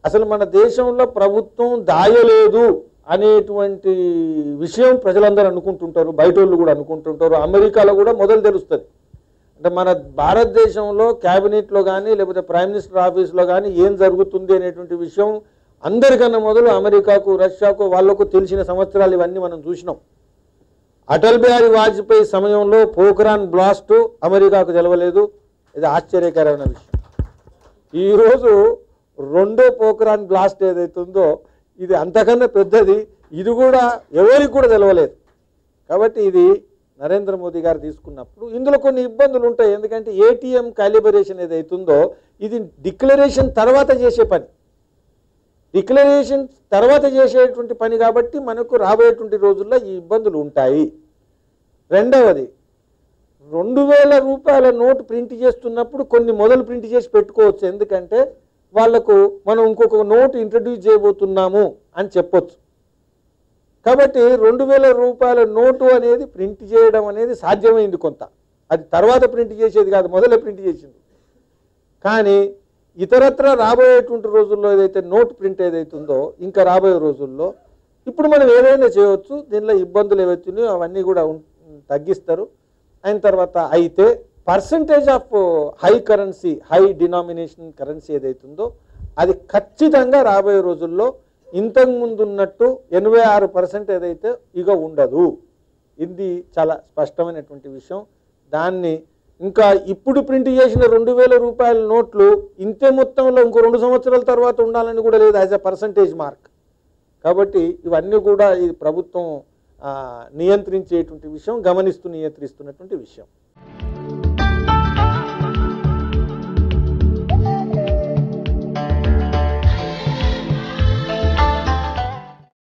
అసలు మన దేశంలో ప్రభుత్వం దాయలేదు అనేటువంటి విషయం ప్రజలందరూ అనుకుంటుంటారు బయట వాళ్ళు కూడా అనుకుంటుంటారు అమెరికాలో కూడా మొదలు తెలుస్తుంది అంటే మన భారతదేశంలో క్యాబినెట్లో కానీ లేకపోతే ప్రైమ్ మినిస్టర్ ఆఫీస్లో కానీ ఏం జరుగుతుంది అనేటువంటి విషయం అందరికన్నా మొదలు అమెరికాకు రష్యాకు వాళ్ళకు తెలిసిన సంవత్సరాలు ఇవన్నీ మనం చూసినాం అటల్ బిహారీ వాజ్పేయి సమయంలో పోఖ్రాన్ బ్లాస్ట్ అమెరికాకు తెలవలేదు ఇది ఆశ్చర్యకరమైన విషయం ఈరోజు రెండో పోఖ్రాన్ బ్లాస్ట్ ఏదైతుందో ఇది అంతకన్నా పెద్దది ఇది కూడా ఎవరికి కూడా తెలవలేదు కాబట్టి ఇది నరేంద్ర మోదీ గారు తీసుకున్నప్పుడు ఇందులో కొన్ని ఇబ్బందులు ఉంటాయి ఎందుకంటే ఏటీఎం కాలిబరేషన్ ఏదైతుందో ఇది డిక్లరేషన్ తర్వాత చేసే పని డిక్లరేషన్ తర్వాత చేసేటువంటి పని కాబట్టి మనకు రాబోయేటువంటి రోజుల్లో ఈ ఇబ్బందులు ఉంటాయి రెండవది రెండు వేల రూపాయల నోటు ప్రింట్ చేస్తున్నప్పుడు కొన్ని మొదలు ప్రింట్ చేసి పెట్టుకోవచ్చు ఎందుకంటే వాళ్లకు మనం ఇంకొక నోటు ఇంట్రడ్యూస్ చేయబోతున్నాము అని చెప్పొచ్చు కాబట్టి రెండు వేల రూపాయల నోటు అనేది ప్రింట్ చేయడం అనేది సాధ్యమైంది కొంత అది తర్వాత ప్రింట్ చేసేది కాదు మొదలే ప్రింట్ చేసింది కానీ ఇతరత్ర రాబోయేటువంటి రోజుల్లో ఏదైతే నోట్ ప్రింట్ ఏదైతుందో ఇంకా రాబోయే రోజుల్లో ఇప్పుడు మనం ఏదైనా చేయవచ్చు దీనిలో ఇబ్బందులు ఏవైతున్నాయో అవన్నీ కూడా ఉం- తగ్గిస్తారు అయిన తర్వాత అయితే percentage of high currency high denomination currency ఏదైతుందో అది ఖచ్చితంగా రాబోయే రోజుల్లో ఇంతకు ముందు ఉన్నట్టు ఎనభై ఆరు పర్సెంట్ ఏదైతే ఇక ఉండదు ఇది చాలా స్పష్టమైనటువంటి విషయం దాన్ని ఇంకా ఇప్పుడు ప్రింట్ చేసిన రెండు వేల రూపాయల నోట్లు ఇంతే మొత్తంలో ఇంకో రెండు సంవత్సరాల తర్వాత ఉండాలని కూడా లేదు యాజ్ అ పర్సంటేజ్ మార్క్ కాబట్టి ఇవన్నీ కూడా ఈ ప్రభుత్వం ఆ, నియంత్రించేటువంటి విషయం గమనిస్తూ నియంత్రిస్తున్నటువంటి విషయం